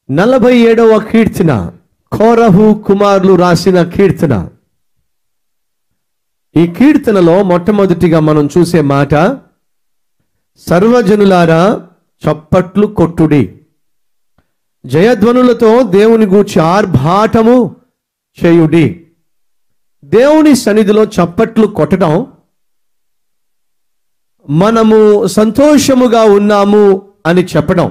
నలభై ఏడవ కీర్తన కోరహు కుమారులు రాసిన కీర్తన ఈ కీర్తనలో మొట్టమొదటిగా మనం చూసే మాట సర్వజనులారా చప్పట్లు కొట్టుడి జయధ్వనులతో దేవుని గూర్చి ఆర్భాటము చేయుడి దేవుని సన్నిధిలో చప్పట్లు కొట్టడం మనము సంతోషముగా ఉన్నాము అని చెప్పడం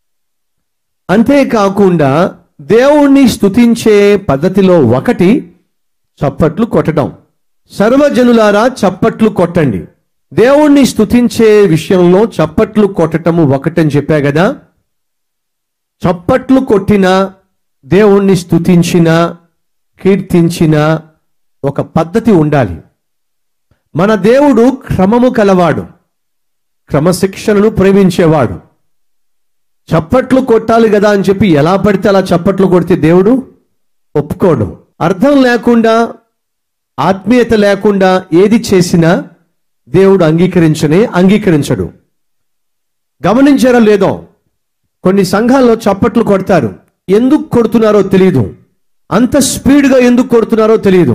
అంతేకాకుండా దేవుణ్ణి స్తుతించే పద్ధతిలో ఒకటి చప్పట్లు కొట్టడం సర్వజనులారా చప్పట్లు కొట్టండి దేవుణ్ణి స్తుతించే విషయంలో చప్పట్లు కొట్టటము ఒకటని చెప్పా కదా చప్పట్లు కొట్టిన దేవుణ్ణి స్తుతించిన కీర్తించిన ఒక పద్ధతి ఉండాలి మన దేవుడు క్రమము కలవాడు క్రమశిక్షణను ప్రేమించేవాడు చప్పట్లు కొట్టాలి కదా అని చెప్పి ఎలా పడితే అలా చప్పట్లు కొడితే దేవుడు ఒప్పుకోడు అర్థం లేకుండా ఆత్మీయత లేకుండా ఏది చేసినా దేవుడు అంగీకరించనే అంగీకరించడు గమనించారో లేదో కొన్ని సంఘాల్లో చప్పట్లు కొడతారు ఎందుకు కొడుతున్నారో తెలియదు అంత స్పీడ్గా ఎందుకు కొడుతున్నారో తెలియదు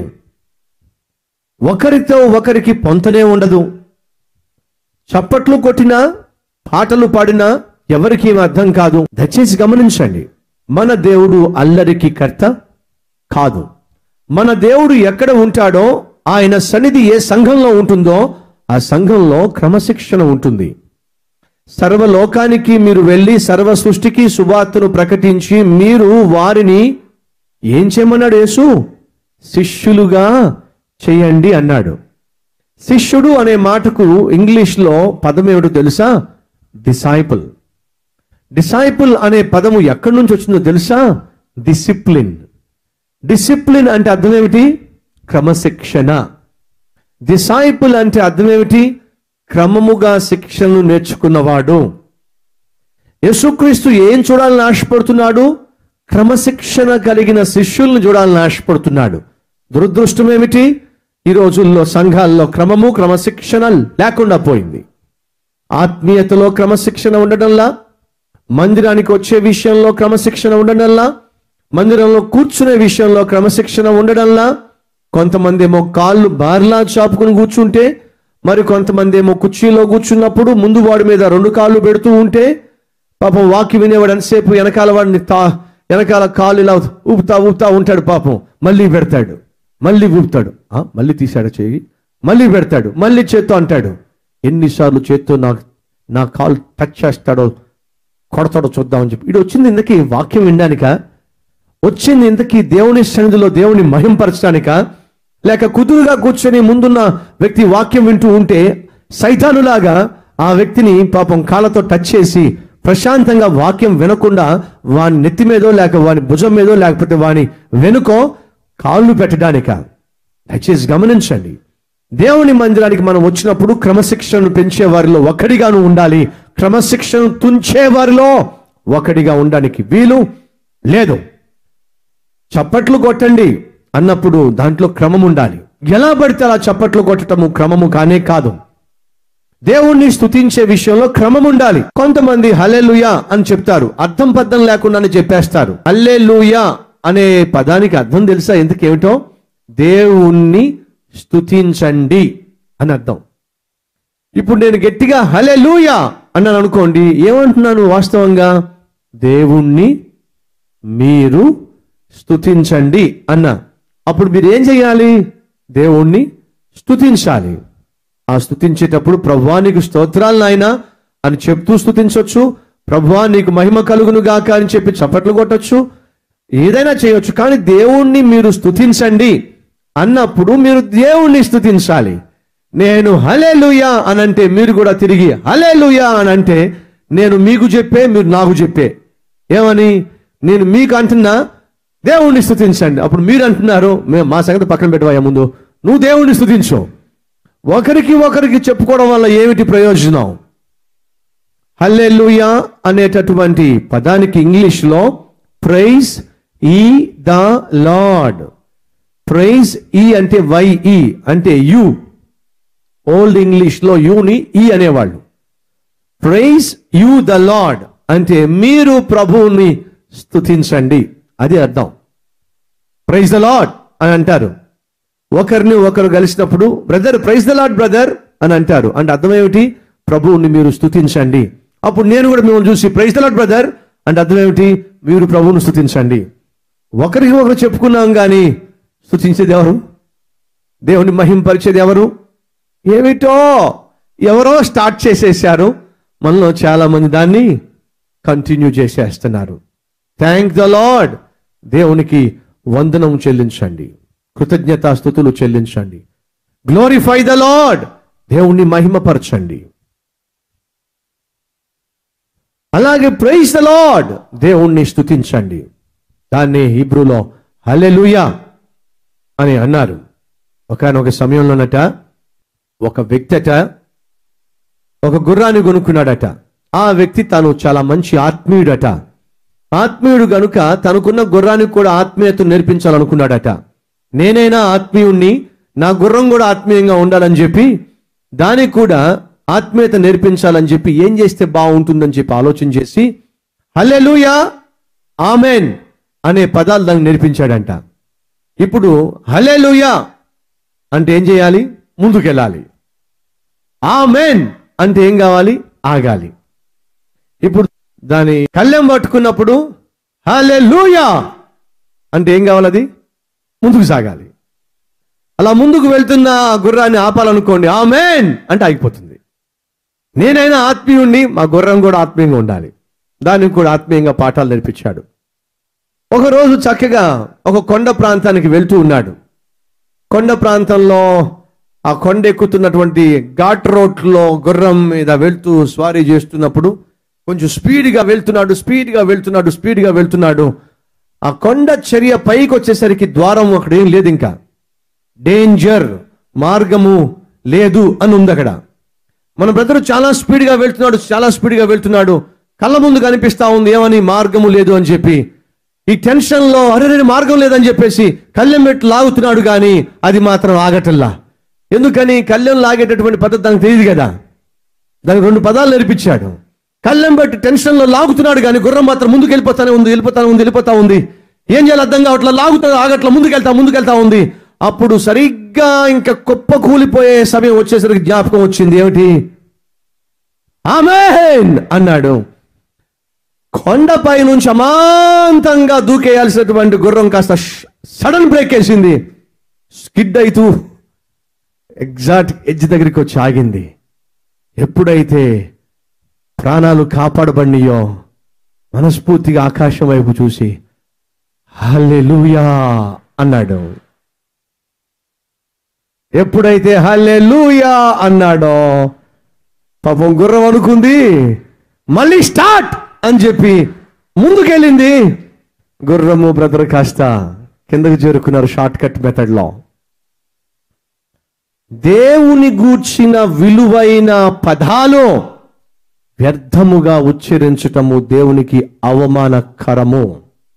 ఒకరితో ఒకరికి పొంతనే ఉండదు చప్పట్లు కొట్టినా పాటలు పాడినా ఎవరికి ఏం అర్థం కాదు దయచేసి గమనించండి మన దేవుడు అల్లరికి కర్త కాదు మన దేవుడు ఎక్కడ ఉంటాడో ఆయన సన్నిధి ఏ సంఘంలో ఉంటుందో ఆ సంఘంలో క్రమశిక్షణ ఉంటుంది సర్వలోకానికి మీరు వెళ్ళి సర్వ సృష్టికి సువార్తను ప్రకటించి మీరు వారిని ఏం చేయమన్నాడు యేసు శిష్యులుగా చేయండి అన్నాడు శిష్యుడు అనే మాటకు ఇంగ్లీష్లో పదం ఏమిటో తెలుసా డిసైపుల్ డిసైపుల్ అనే పదము ఎక్కడి నుంచి వచ్చిందో తెలుసా డిసిప్లిన్ డిసిప్లిన్ అంటే అర్థం ఏమిటి క్రమశిక్షణ డిసైపుల్ అంటే అర్థం ఏమిటి క్రమముగా శిక్షణను నేర్చుకున్నవాడు యేసుక్రీస్తు ఏం చూడాలని ఆశపడుతున్నాడు క్రమశిక్షణ కలిగిన శిష్యుల్ని చూడాలని ఆశపడుతున్నాడు దురదృష్టం ఏమిటి ఈ రోజుల్లో సంఘాల్లో క్రమము క్రమశిక్షణ లేకుండా పోయింది ఆత్మీయతలో క్రమశిక్షణ ఉండడంలా మందిరానికి వచ్చే విషయంలో క్రమశిక్షణ ఉండడంలా మందిరంలో కూర్చునే విషయంలో క్రమశిక్షణ ఉండడంలా కొంతమంది ఏమో కాళ్ళు బార్లా చాపుకుని కూర్చుంటే మరి కొంతమంది ఏమో కుర్చీలో కూర్చున్నప్పుడు ముందు వాడి మీద రెండు కాళ్ళు పెడుతూ ఉంటే పాపం వాకి వినేవాడు ఎంతసేపు వెనకాల వాడిని తా వెనకాల కాళ్ళు ఇలా ఊపుతా ఊపుతా ఉంటాడు పాపం మళ్ళీ పెడతాడు మళ్ళీ ఊపుతాడు ఆ, మళ్ళీ తీశాడు చేయి మళ్ళీ పెడతాడు మళ్ళీ చేత్తో అంటాడు ఎన్నిసార్లు చేత్తో నా నా కాలు టచ్ చేస్తాడో కొడతాడో చూద్దామని చెప్పి ఇడు వచ్చింది ఇంతకీ వాక్యం వినడానిక వచ్చింది ఇంతకీ దేవుని సన్నిధిలో దేవుని మహింపరచడానిక లేక కుదురుగా కూర్చొని ముందున్న వ్యక్తి వాక్యం వింటూ ఉంటే సైతానులాగా ఆ వ్యక్తిని పాపం కాళ్ళతో టచ్ చేసి ప్రశాంతంగా వాక్యం వినకుండా వాని నెత్తి మీదో లేక వాని భుజం మీదో లేకపోతే వాని వెనుకో కాళ్ళు పెట్టడానిక దయచేసి గమనించండి దేవుని మందిరానికి మనం వచ్చినప్పుడు క్రమశిక్షణను పెంచే వారిలో ఒకడిగాను ఉండాలి క్రమశిక్షణ తుంచే వారిలో ఒకడిగా ఉండడానికి వీలు లేదు చప్పట్లు కొట్టండి అన్నప్పుడు దాంట్లో క్రమం ఉండాలి ఎలా పడితే అలా చప్పట్లు కొట్టటము క్రమము కానే కాదు దేవుణ్ణి స్తుతించే విషయంలో క్రమం ఉండాలి కొంతమంది హల్లెలూయా అని చెప్తారు అర్థం పద్ధం లేకుండానే చెప్పేస్తారు హల్లెలూయా అనే పదానికి అర్థం తెలుసా ఎందుకేమిటో దేవుణ్ణి స్తుతించండి అని అర్థం ఇప్పుడు నేను గట్టిగా హల్లెలూయా అన్నాను అనుకోండి ఏమంటున్నాను వాస్తవంగా దేవుణ్ణి మీరు స్తుతించండి అన్న అప్పుడు మీరు ఏం చేయాలి దేవుణ్ణి స్తుతించాలి ఆ స్తుతించేటప్పుడు ప్రభువా నీకు స్తోత్రాలు నాయనా అని చెప్తూ స్తుతించవచ్చు ప్రభువా నీకు మహిమ కలుగును గాక అని చెప్పి చప్పట్లు కొట్టొచ్చు ఏదైనా చేయొచ్చు కానీ దేవుణ్ణి మీరు స్తుతించండి అన్నప్పుడు మీరు దేవుణ్ణి స్తుతించాలి నేను హలేలుయా అని అంటే మీరు కూడా తిరిగి హలేలుయా అని అంటే నేను మీకు చెప్పే మీరు నాకు చెప్పే ఏమని నేను మీకు అంటున్నా దేవుణ్ణి స్తుతించండి అప్పుడు మీరు అంటున్నారు మేము మా సంగతి పక్కన పెట్టవా ముందు నువ్వు దేవుణ్ణి స్తుతించు ఒకరికి ఒకరికి చెప్పుకోవడం వల్ల ఏమిటి ప్రయోజనం హల్లెలూయా అనేటటువంటి పదానికి ఇంగ్లీష్లో ప్రైజ్ ఈ ద లార్డ్ ప్రైజ్ ఈ అంటే వై ఈ అంటే యు ఓల్డ్ ఇంగ్లీష్లో యూని ఈ అనేవాళ్ళు ప్రైజ్ యు ద లార్డ్ అంటే మీరు ప్రభువుని స్తుతించండి అది అర్థం ప్రైజ్ ద లాడ్ అని అంటారు ఒకరిని ఒకరు కలిసినప్పుడు brother praise the Lord brother అని అంటారు అంటే అర్థం ఏమిటి ప్రభువుని మీరు స్తుతించండి అప్పుడు నేను కూడా మిమ్మల్ని చూసి ప్రైజ్ ద లాడ్ బ్రదర్ అంటే అర్థం ఏమిటి మీరు ప్రభువును స్తుతించండి ఒకరికి ఒకరు చెప్పుకున్నాం కానీ స్తుతించేది ఎవరు దేవుని మహింపరిచేది ఎవరు ఏమిటో ఎవరో స్టార్ట్ చేసేసారు మనలో చాలా మంది దాన్ని కంటిన్యూ చేసేస్తున్నారు థ్యాంక్ ద లార్డ్ దేవునికి వందనం చెల్లించండి కృతజ్ఞతాస్థుతులు చెల్లించండి గ్లోరిఫై ద లార్డ్ దేవుణ్ణి మహిమపరచండి అలాగే ప్రైజ్ ద లార్డ్ దేవుణ్ణి స్తుతించండి దాన్ని హీబ్రూలో హల్లెలూయా అని అన్నారు ఒకనొక సమయంలోనట ఒక వ్యక్తి అట ఒక గుర్రాన్ని కొనుక్కున్నాడట ఆ వ్యక్తి తాను చాలా మంచి ఆత్మీయుడట ఆత్మీయుడు గనుక తనకున్న గుర్రానికి కూడా ఆత్మీయత నేర్పించాలనుకున్నాడట నేనైనా ఆత్మీయుణ్ణి నా గుర్రం కూడా ఆత్మీయంగా ఉండాలని చెప్పి దానికి కూడా ఆత్మీయత నేర్పించాలని చెప్పి ఏం చేస్తే బాగుంటుందని చెప్పి ఆలోచన చేసి హల్లెలూయా ఆమెన్ అనే పదాలు దానికి నేర్పించాడంట ఇప్పుడు హల్లెలూయా అంటే ఏం చేయాలి ముందుకెళ్ళాలి ఆమెన్ అంటే ఏం కావాలి ఆగాలి ఇప్పుడు దాని కళ్ళెం పట్టుకున్నప్పుడు హల్లెలూయా అంటే ఏం కావాలి అది ముందుకు సాగాలి అలా ముందుకు వెళ్తున్న ఆ గుర్రాన్ని ఆపాలనుకోండి ఆమెన్ అంటే ఆగిపోతుంది నేనైనా ఆత్మీయుణ్ణి మా గుర్రం కూడా ఆత్మీయంగా ఉండాలి దానికి కూడా ఆత్మీయంగా పాఠాలు నేర్పించాడు ఒకరోజు చక్కగా ఒక కొండ ప్రాంతానికి వెళ్తూ ఉన్నాడు కొండ ప్రాంతంలో ఆ కొండ ఎక్కుతున్నటువంటి ఘాట్ రోడ్లో గుర్రం మీద వెళ్తూ స్వారీ చేస్తున్నప్పుడు కొంచెం స్పీడ్గా వెళ్తున్నాడు స్పీడ్గా వెళ్తున్నాడు స్పీడ్గా వెళ్తున్నాడు ఆ కొండ చర్య పైకి వచ్చేసరికి ద్వారం అక్కడ ఏం లేదు ఇంకా డేంజర్ మార్గము లేదు అని ఉంది అక్కడ మన బ్రదరు చాలా స్పీడ్గా వెళ్తున్నాడు చాలా స్పీడ్గా వెళ్తున్నాడు కళ్ళ ముందు కనిపిస్తా ఉంది ఏమని మార్గము లేదు అని చెప్పి ఈ టెన్షన్ లో అరే మార్గం లేదని చెప్పేసి కళ్ళెం పెట్టి లాగుతున్నాడు కానీ అది మాత్రం ఆగటల్లా ఎందుకని కళ్ళెం లాగేటటువంటి పద్ధతి దానికి తెలియదు కదా దానికి రెండు పదాలు నేర్పించాడు కళ్ళెం బట్టి టెన్షన్ లో లాగుతున్నాడు కానీ గుర్రం మాత్రం ముందుకు వెళ్ళిపోతానే ఉంది వెళ్ళిపోతానే ఉంది వెళ్ళిపోతా ఉంది ఏం చేయాలి అర్థం కావట్లా లాగుతా ఆగట్లా ముందుకెళ్తా ముందుకెళ్తా ఉంది అప్పుడు సరిగ్గా ఇంకా కుప్ప కూలిపోయే సమయం వచ్చేసరికి జ్ఞాపకం వచ్చింది ఏమిటి ఆమెన్ అన్నాడు కొండపై నుంచి అమాంతంగా దూకేయాల్సినటువంటి గుర్రం కాస్త సడన్ బ్రేక్ వేసింది స్కిడ్ అవుతూ ఎగ్జాక్ట్ ఎడ్జ్ దగ్గరికి వచ్చి ఆగింది ఎప్పుడైతే ప్రాణాలు కాపాడబడినయో మనస్ఫూర్తిగా ఆకాశం వైపు చూసి హల్లెలూయా అన్నాడు ఎప్పుడైతే హల్లెలూయా అన్నాడో పాపం గుర్రం అనుకుంది మళ్ళీ స్టార్ట్ అని చెప్పి ముందుకెళ్ళింది గుర్రము బ్రదర్ కాస్త కిందకు చేరుకున్నారు షార్ట్ కట్ మెథడ్లో దేవుని గూర్చిన విలువైన పదాలు వ్యర్థముగా ఉచ్చరించటము దేవునికి అవమానకరము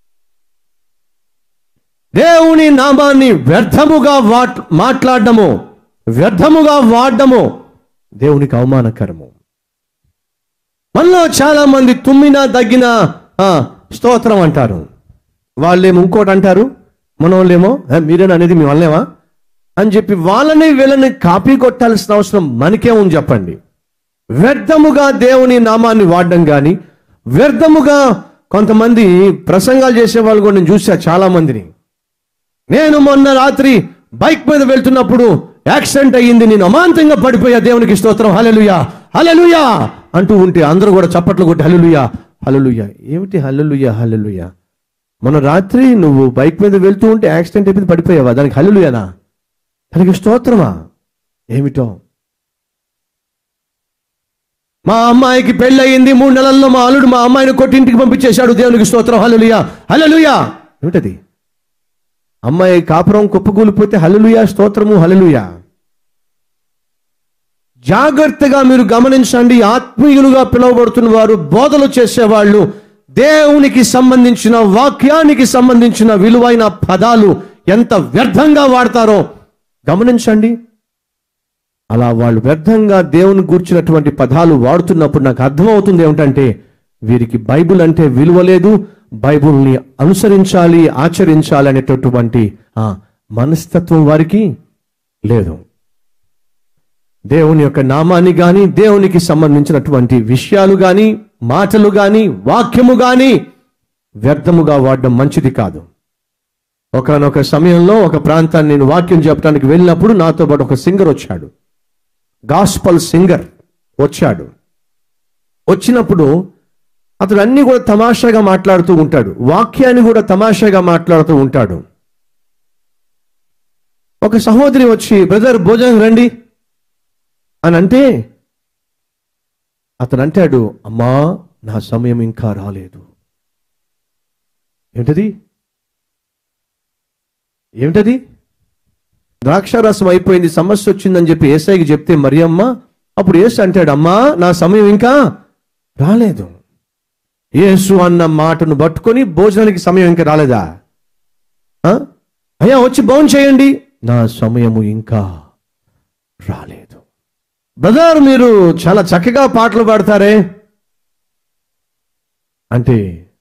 దేవుని నామాన్ని వ్యర్థముగా వాట్ మాట్లాడటము వ్యర్థముగా వాడడము దేవునికి అవమానకరము మనలో చాలా మంది తుమ్మినా దగ్గిన ఆ, స్తోత్రం అంటారు వాళ్ళేమో ఇంకోటి అంటారు మన వాళ్ళేమో "ఏ, మీరేనా అనేది మీ వాళ్ళేమా అని చెప్పి వాళ్ళని వీళ్ళని కాపీ కొట్టాల్సిన అవసరం మనకే ఉంది చెప్పండి వ్యర్థముగా దేవుని నామాన్ని వాడడం కానీ వ్యర్థముగా కొంతమంది ప్రసంగాలు చేసే వాళ్ళు కూడా నేను చూసా చాలా మందిని నేను మొన్న రాత్రి బైక్ మీద వెళ్తున్నప్పుడు యాక్సిడెంట్ అయ్యింది నేను అమాంతంగా పడిపోయా దేవునికి స్తోత్రం హల్లెలూయా హల్లెలూయా అంటూ ఉంటే అందరూ కూడా చప్పట్లు కొట్టి హల్లెలూయా హల్లెలూయా ఏమిటి హల్లెలూయా హల్లెలూయా మొన్న రాత్రి నువ్వు బైక్ మీద వెళ్తూ ఉంటే యాక్సిడెంట్ అయిపోయింది పడిపోయావా దానికి హల్లెలూయానా దానికి స్తోత్రమా ఏమిటో మా అమ్మాయికి పెళ్ళయింది మూడు నెలల్లో మా అల్లుడు మా అమ్మాయిని కొట్టి ఇంటికి పంపించేశాడు దేవునికి స్తోత్రం హల్లెలూయా హల్లెలూయా ఏమిటది అమ్మాయి కాపురం కుప్పకూలిపోతే హల్లెలూయా స్తోత్రము హల్లెలూయా జాగ్రత్తగా మీరు గమనించండి ఆత్మీయులుగా పిలువబడుతున్న వారు బోధలు చేసేవాళ్ళు దేవునికి సంబంధించిన వాక్యానికి సంబంధించిన విలువైన పదాలు ఎంత వ్యర్థంగా వాడతారో గమనించండి అలా వాళ్ళు వ్యర్థంగా దేవుని గూర్చినటువంటి పదాలు వాడుతున్నప్పుడు నాకు అర్థమవుతుంది ఏమిటంటే వీరికి బైబిల్ అంటే విలువ లేదు బైబుల్ని అనుసరించాలి ఆచరించాలి అనేటటువంటి ఆ, మనస్తత్వం వారికి లేదు దేవుని యొక్క నామాన్ని గాని దేవునికి సంబంధించినటువంటి విషయాలు గాని మాటలు గాని వాక్యము గాని వ్యర్థముగా వాడడం మంచిది కాదు ఒకనొక సమయంలో ఒక ప్రాంతాన్ని నేను వాక్యం చెప్పడానికి వెళ్ళినప్పుడు నాతో పాటు ఒక సింగర్ వచ్చాడు గాస్పల్ సింగర్ వచ్చాడు వచ్చినప్పుడు అతడు అన్ని కూడా తమాషాగా మాట్లాడుతూ ఉంటాడు వాక్యాన్ని కూడా తమాషాగా మాట్లాడుతూ ఉంటాడు ఒక సహోదరి వచ్చి బ్రదర్ భోజనం రండి అని అంటే అతను అంటాడు అమ్మా నా సమయం ఇంకా రాలేదు ఏమిటది ఏమిటది ద్రాక్షారసం అయిపోయింది సమస్య వచ్చిందని చెప్పి ఏసైకి చెప్తే మరి అమ్మ అప్పుడు ఏసు అంటాడు అమ్మా నా సమయం ఇంకా రాలేదు యేసు అన్న మాటను పట్టుకొని భోజనానికి సమయం ఇంకా రాలేదా ఆ? అయ్యా వచ్చి భోజనం చేయండి నా సమయము ఇంకా రాలేదు బ్రదర్ మీరు చాలా చక్కగా పాటలు పాడతారే అంటే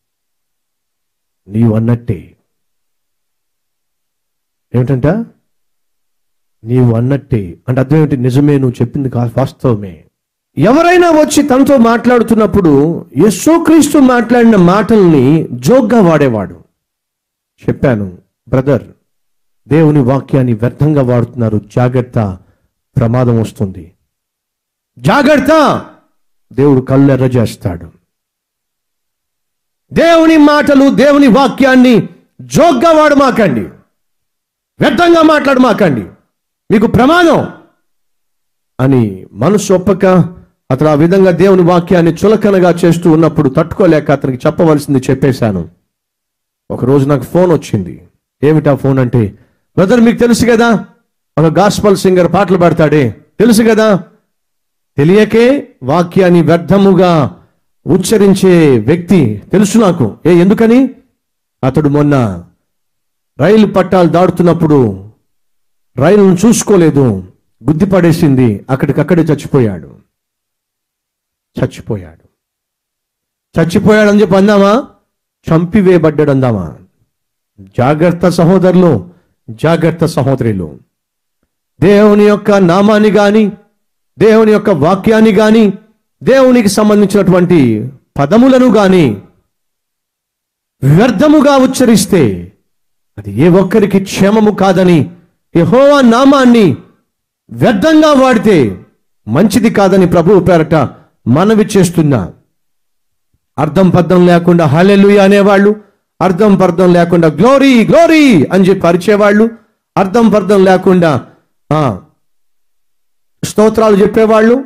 నీవు అన్నట్టే ఏమిటంట నీవు అన్నట్టే అంటే అర్థం ఏమిటి నిజమే నువ్వు చెప్పింది కా వాస్తవమే ఎవరైనా వచ్చి తనతో మాట్లాడుతున్నప్పుడు యేసుక్రీస్తు మాట్లాడిన మాటల్ని జోక్గా వాడేవాడు చెప్పాను బ్రదర్ దేవుని వాక్యాన్ని వ్యర్థంగా వాడుతున్నారు జాగ్రత్త ప్రమాదం వస్తుంది జాగ్రత్త దేవుడు కళ్ళెర్ర చేస్తాడు దేవుని మాటలు దేవుని వాక్యాన్ని జోగ్గా వాడమాకండి వ్యర్థంగా మాట్లాడమాకండి మీకు ప్రమాదం అని మనసు ఒప్పక అతను ఆ విధంగా దేవుని వాక్యాన్ని చులకనగా చేస్తూ ఉన్నప్పుడు తట్టుకోలేక అతనికి చెప్పవలసింది చెప్పేశాను ఒకరోజు నాకు ఫోన్ వచ్చింది ఏమిటా ఫోన్ అంటే బ్రదర్ మీకు తెలుసు కదా ఒక గాస్పల్ సింగర్ పాటలు పాడతాడే తెలుసు కదా తెలియకే వాక్యాన్ని వ్యర్థముగా ఉచ్చరించే వ్యక్తి తెలుసు నాకు ఏ ఎందుకని అతడు మొన్న రైలు పట్టాలు దాడుతున్నప్పుడు రైలును చూసుకోలేదు గుద్ది పడేసింది అక్కడికక్కడే చచ్చిపోయాడు చచ్చిపోయాడు చచ్చిపోయాడని చెప్పి అందామా చంపివేయబడ్డాడు అందామా జాగ్రత్త సహోదరులు జాగ్రత్త సహోదరులు దేవుని యొక్క నామాన్ని గాని దేవుని యొక్క వాక్యాన్ని గాని దేవునికి సంబంధించినటువంటి పదములను గాని వ్యర్థముగా ఉచ్చరిస్తే అది ఏ ఒక్కరికి క్షేమము కాదని యెహోవా నామాన్ని వ్యర్థంగా వాడితే మంచిది కాదని ప్రభువు పేరట మనవి చేస్తున్నా అర్థం పర్థం లేకుండా హలెలుయ అనేవాళ్ళు అర్థం పర్థం లేకుండా గ్లోరీ గ్లోరీ అని చెప్పి పరిచేవాళ్ళు అర్థం పర్థం లేకుండా ఆ, స్తోత్రాలు చెప్పేవాళ్ళు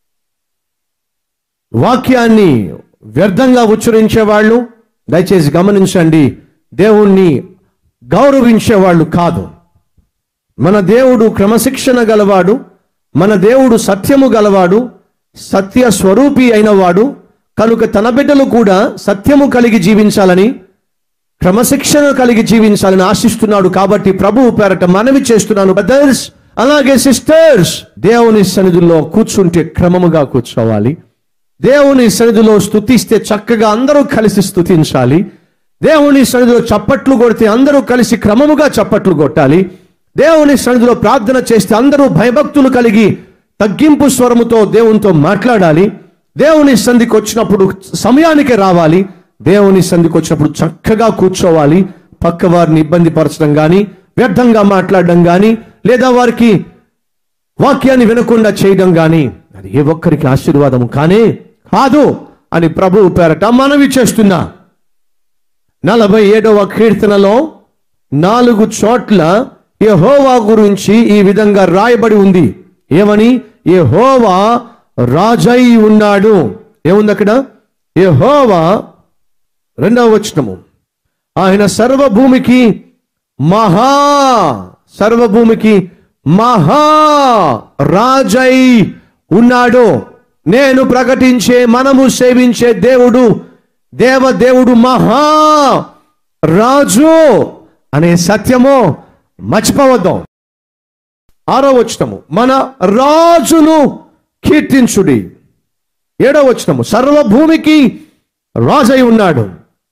వాక్యాన్ని వ్యర్థంగా ఉచ్చరించేవాళ్ళు దయచేసి గమనించండి దేవుణ్ణి గౌరవించేవాళ్ళు కాదు మన దేవుడు క్రమశిక్షణ గలవాడు మన దేవుడు సత్యము గలవాడు సత్య స్వరూపి అయినవాడు కనుక తన బిడ్డలు కూడా సత్యము కలిగి జీవించాలని క్రమశిక్షణ కలిగి జీవించాలని ఆశిస్తున్నాడు కాబట్టి ప్రభువు పేరట మనవి చేస్తున్నాను బ్రదర్స్ అలాగే సిస్టర్స్ దేవుని సన్నిధిలో కూర్చుంటే క్రమముగా కూర్చోవాలి దేవుని సన్నిధిలో స్తుతిస్తే చక్కగా అందరూ కలిసి స్తుతించాలి దేవుని సన్నిధిలో చప్పట్లు కొడితే అందరూ కలిసి క్రమముగా చప్పట్లు కొట్టాలి దేవుని సన్నిధిలో ప్రార్థన చేస్తే అందరూ భయభక్తులు కలిగి తగ్గింపు స్వరముతో దేవునితో మాట్లాడాలి దేవుని సంధికి వచ్చినప్పుడు సమయానికి రావాలి దేవుని సంధికి వచ్చినప్పుడు చక్కగా కూర్చోవాలి పక్క వారిని ఇబ్బంది పరచడం కానీ వ్యర్థంగా మాట్లాడడం కానీ లేదా వారికి వాక్యాన్ని వినకుండా చేయడం కానీ అది ఏ ఒక్కరికి ఆశీర్వాదం కానే కాదు అని ప్రభువు పేరట మనవి చేస్తున్నా నలభై ఏడవ కీర్తనలో నాలుగు చోట్ల యెహోవా గురించి ఈ విధంగా రాయబడి ఉంది ఏమని యెహోవా రాజై ఉన్నాడు ఏముంది అక్కడ యెహోవా రెండవ వచనము ఆయన సర్వభూమికి మహా సర్వభూమికి మహా రాజై ఉన్నాడు నేను ప్రకటించే మనము సేవించే దేవుడు దేవదేవుడు మహా రాజు అనే సత్యము మర్చిపోవద్దాం ఆరో వచనము మన రాజును కీర్తించుడి ఏడో వచనము సర్వభూమికి రాజై ఉన్నాడు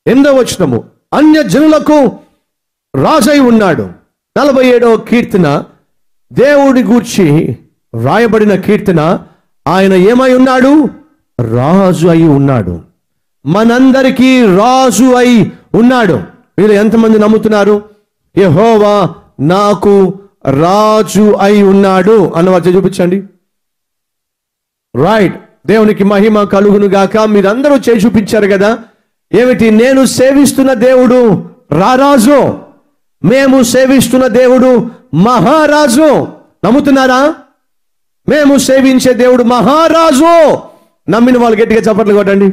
ఎనిమిదవ వచనము అన్య జనులకు రాజై ఉన్నాడు నలభై ఏడవ కీర్తన దేవుడి గూర్చి వ్రాయబడిన కీర్తన ఆయన ఏమై ఉన్నాడు రాజు అయి ఉన్నాడు మనందరికీ రాజు అయి ఉన్నాడు మీరు ఎంతమంది నమ్ముతున్నారు యెహోవా నాకు రాజు అయి ఉన్నాడు అన్న వార్త చూపించండి రైట్ దేవునికి మహిమ కలుగును గాక మీరందరూ చేసి చూపించారు కదా ఏమిటి నేను సేవిస్తున్న దేవుడు రారాజు మేము సేవిస్తున్న దేవుడు మహారాజు నమ్ముతున్నారా మేము సేవించే దేవుడు మహారాజు నమ్మిన వాళ్ళు గట్టిగా చప్పట్లు కొట్టండి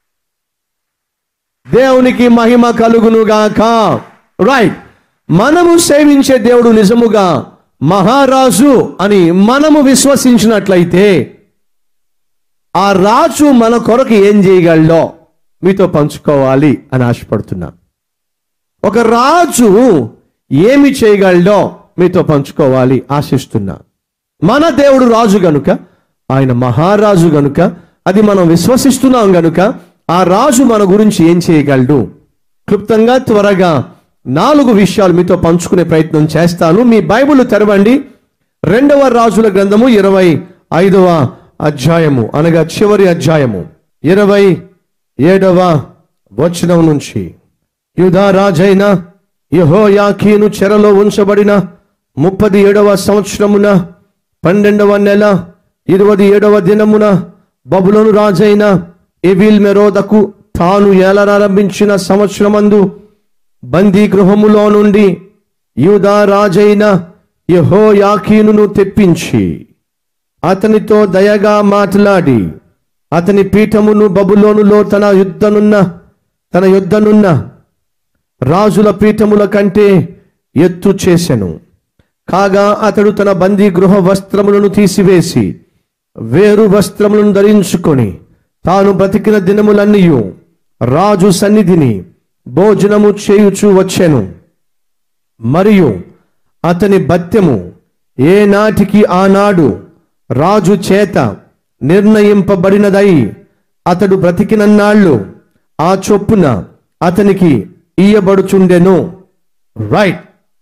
దేవునికి మహిమ కలుగును గాక రైట్ మనము సేవించే దేవుడు నిజముగా మహారాజు అని మనము విశ్వసించినట్లయితే ఆ రాజు మన కొరకు ఏం చేయగలడో మీతో పంచుకోవాలి అని ఆశపడుతున్నా ఒక రాజు ఏమి చేయగలడో మీతో పంచుకోవాలి ఆశిస్తున్నా మన దేవుడు రాజు గనుక ఆయన మహారాజు గనుక అది మనం విశ్వసిస్తున్నాం గనుక ఆ రాజు మన గురించి ఏం చేయగలడు క్లుప్తంగా త్వరగా నాలుగు విషయాలు మీతో పంచుకునే ప్రయత్నం చేస్తాను మీ బైబిల్ తెరవండి రెండవ రాజుల గ్రంథము ఇరవై ఐదవ అధ్యాయము అనగా చివరి అధ్యాయము ఇరవై ఏడవ వచనం నుంచి యూదా రాజైన యెహోయాకీను చెరలో ఉంచబడిన ముప్పది ఏడవ సంవత్సరమున పన్నెండవ నెల ఇరవై ఏడవ దినమున బబులోను రాజైన ఎవిల్ మెరోదకు తాను ఏలనారంభించిన సంవత్సరమందు బందీ గృహములో నుండి యూదా రాజైన యెహోయాకీనును తెప్పించి అతనితో దయగా మాట్లాడి అతని పీఠమును బబులోనులో తన యుద్ధనున్న తన యుద్ధనున్న రాజుల పీఠముల కంటే ఎత్తు చేసెను కాగా అతడు తన బందీ గృహ వస్త్రములను తీసివేసి వేరు వస్త్రములను ధరించుకొని తాను బ్రతికిన దినములన్నీయు రాజు సన్నిధిని భోజనము చేయుచు వచ్చెను మరియు అతని భత్యము ఏ నాటికి ఆనాడు రాజు చేత నిర్ణయింపబడినదై అతడు బ్రతికినన్నాళ్ళు ఆ చొప్పున అతనికి ఇయ్యబడుచుండెను రైట్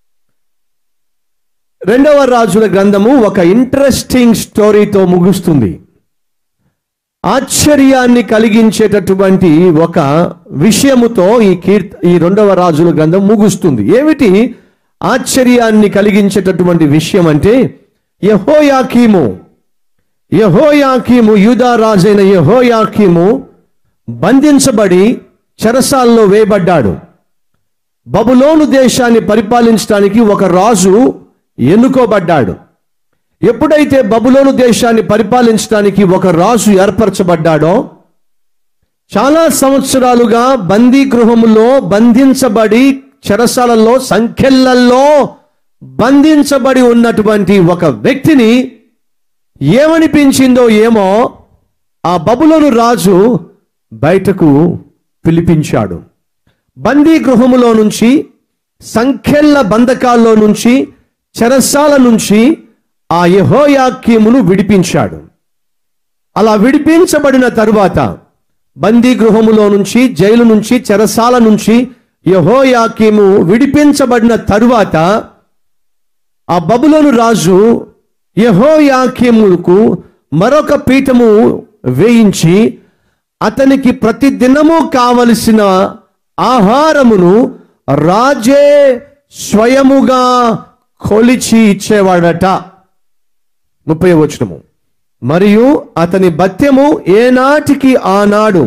రెండవ రాజుల గ్రంథము ఒక ఇంట్రెస్టింగ్ స్టోరీతో ముగుస్తుంది ఆశ్చర్యాన్ని కలిగించేటటువంటి ఒక విషయముతో ఈ కీర్త ఈ రెండవ రాజుల గ్రంథం ముగుస్తుంది ఏమిటి ఆశ్చర్యాన్ని కలిగించేటటువంటి విషయం అంటే యహోయాకీము యహోయాకీము యూదా రాజైన యహోయాకీము బంధించబడి చెరసాల్లో వేయబడ్డాడు బబులోను దేశాన్ని పరిపాలించడానికి ఒక రాజు ఎన్నుకోబడ్డాడు ఎప్పుడైతే బబులోను దేశాన్ని పరిపాలించడానికి ఒక రాజు ఏర్పరచబడ్డాడో చాలా సంవత్సరాలుగా బందీ గృహములో బంధించబడి చెరసాలలో సంఖ్యలలో బంధించబడి ఉన్నటువంటి ఒక వ్యక్తిని ఏమనిపించిందో ఏమో ఆ బబులోను రాజు బయటకు పిలిపించాడు బందీ గృహములో నుంచి సంఖ్యల బంధకాల్లో నుంచి చెరసాల నుంచి ఆ యహోయాకీమును విడిపించాడు అలా విడిపించబడిన తరువాత బందీ గృహములో నుంచి జైలు నుంచి చెరసాల నుంచి యహోయాకీము విడిపించబడిన తరువాత ఆ బబులోను రాజు యహోయాకీముకు మరొక పీఠము వేయించి అతనికి ప్రతి దినము కావలసిన ఆహారమును రాజే స్వయముగా కొలిచి ఇచ్చేవాడట ముప్పై వచనము మరియు అతని భత్యము ఏనాటికి ఆనాడు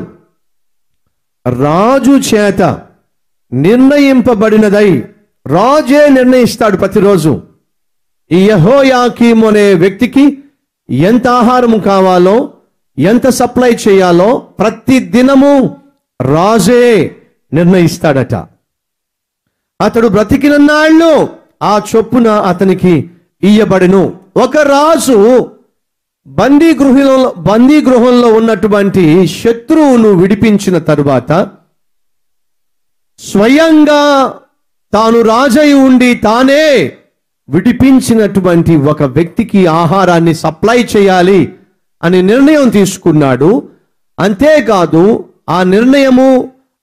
రాజు చేత నిర్ణయింపబడినదై రాజే నిర్ణయిస్తాడు ప్రతిరోజు ఈ యహోయాకీం అనే వ్యక్తికి ఎంత ఆహారం కావాలో ఎంత సప్లై చేయాలో ప్రతి దినము రాజే నిర్ణయిస్తాడట అతడు బ్రతికిన నాళ్ళు ఆ చొప్పున అతనికి ఇయ్యబడిను ఒక రాజు బందీ గృహంలో బందీ గృహంలో ఉన్నటువంటి శత్రువును విడిపించిన తరువాత స్వయంగా తాను రాజై ఉండి తానే విడిపించినటువంటి ఒక వ్యక్తికి ఆహారాన్ని సప్లై చేయాలి అని నిర్ణయం తీసుకున్నాడు అంతేకాదు ఆ నిర్ణయము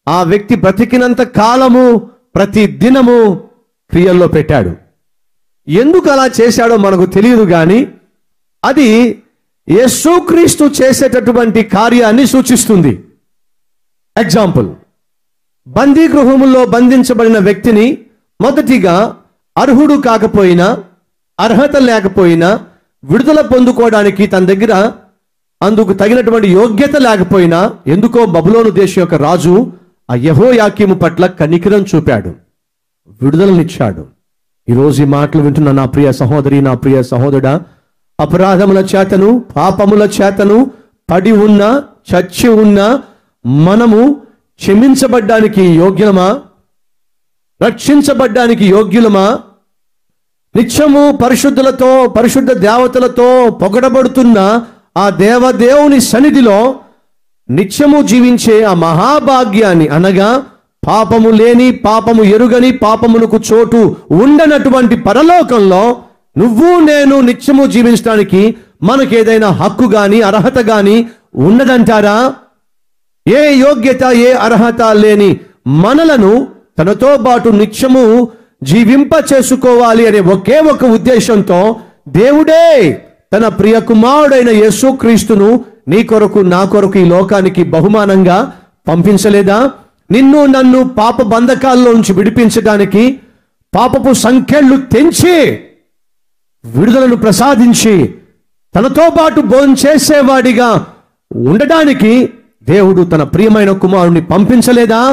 ఆ వ్యక్తి బ్రతికినంత కాలము ప్రతి దినము క్రియల్లో పెట్టాడు ఎందుకు అలా చేశాడో మనకు తెలియదు కానీ అది యేసుక్రీస్తు చేసేటటువంటి కార్యాన్ని సూచిస్తుంది ఎగ్జాంపుల్ బందీ గృహములో బంధించబడిన వ్యక్తిని మొదటిగా అర్హుడు కాకపోయినా అర్హత లేకపోయినా విడుదల పొందుకోవడానికి తన దగ్గర అందుకు తగినటువంటి యోగ్యత లేకపోయినా ఎందుకో బబులోను దేశం యొక్క రాజు ఆ యహో యాకీము పట్ల కనికరం చూపాడు విడుదలనిచ్చాడు ఈరోజు ఈ మాటలు వింటున్న నా ప్రియ సహోదరి నా ప్రియ సహోదరుడా అపరాధముల చేతను పాపముల చేతను పడి ఉన్న చచ్చి ఉన్న మనము క్షమించబడ్డానికి యోగ్యమా రక్షించబడ్డానికి యోగ్యులమా నిత్యము పరిశుద్ధులతో పరిశుద్ధ దేవతలతో పొగడబడుతున్న ఆ దేవదేవుని సన్నిధిలో నిత్యము జీవించే ఆ మహాభాగ్యాన్ని అనగా పాపము లేని పాపము ఎరుగని పాపమునకు చోటు ఉండనటువంటి పరలోకంలో నువ్వు నేను నిత్యము జీవించడానికి మనకేదైనా హక్కు గాని అర్హత గాని ఉన్నదంటారా ఏ యోగ్యత ఏ అర్హత లేని మనలను తనతో పాటు నిత్యము జీవింప చేసుకోవాలి అనే ఒకే ఒక ఉద్దేశంతో దేవుడే తన ప్రియ కుమారుడైన యేసుక్రీస్తును నీ కొరకు నా కొరకు ఈ లోకానికి బహుమానంగా పంపించలేదా నిన్ను నన్ను పాప బంధకాల్లోంచి విడిపించడానికి పాపపు సంఖ్యలు తెంచి విడుదలను ప్రసాదించి తనతో పాటు భోంచేసేవాడిగా ఉండడానికి దేవుడు తన ప్రియమైన కుమారుని పంపించలేదా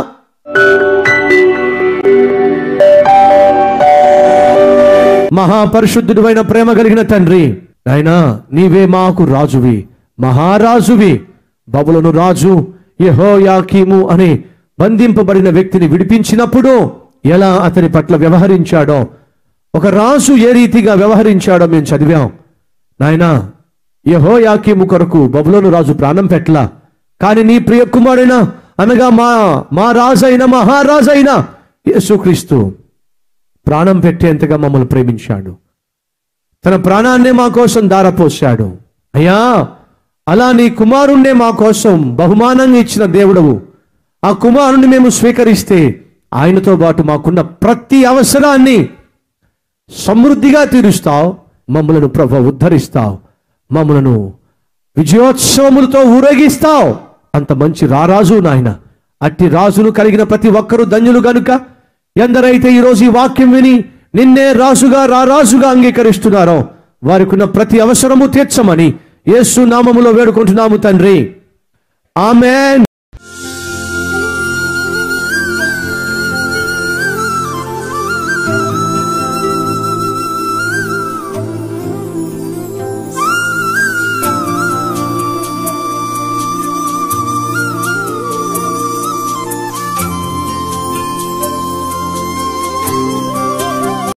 మహాపరిశుద్ధుడైన ప్రేమ కలిగిన తండ్రి నాయనా నీవే మాకు రాజువి మహారాజువి బబులను రాజు యెహోయాకీము అనే బంధింపబడిన వ్యక్తిని విడిపించినప్పుడు ఎలా అతని పట్ల వ్యవహరించాడో ఒక రాజు ఏ రీతిగా వ్యవహరించాడో మేము చదివాం నాయనా యెహోయాకీము కొరకు బబులోను రాజు ప్రాణం పెట్టలా కానీ నీ ప్రియ కుమారుడైన అనగా మా మా రాజైన మహారాజైన యేసుక్రీస్తు ప్రాణం పెట్టేంతగా మమ్మల్ని ప్రేమించాడు తన ప్రాణాన్నే మా కోసం దారపోశాడు అయ్యా అలా నీ కుమారుణ్ణే మా కోసం బహుమానంగా ఇచ్చిన దేవుడవు ఆ కుమారుణ్ణి మేము స్వీకరిస్తే ఆయనతో పాటు మాకున్న ప్రతి అవసరాన్ని సమృద్ధిగా తీరుస్తావు మమ్మలను ప్రభు ఉద్ధరిస్తావు మమ్మలను విజయోత్సవములతో ఊరేగిస్తావు అంత మంచి రారాజు నాయన అట్టి రాజును కలిగిన ప్రతి ఒక్కరూ ధన్యులు గనుక ఎందరైతే ఈరోజు ఈ వాక్యం విని నిన్నే రాజుగా రారాజుగా అంగీకరిస్తున్నారో వారికి ఉన్న ప్రతి అవసరము తీర్చమని యేసు నామములో వేడుకుంటున్నాము తండ్రి ఆమెన్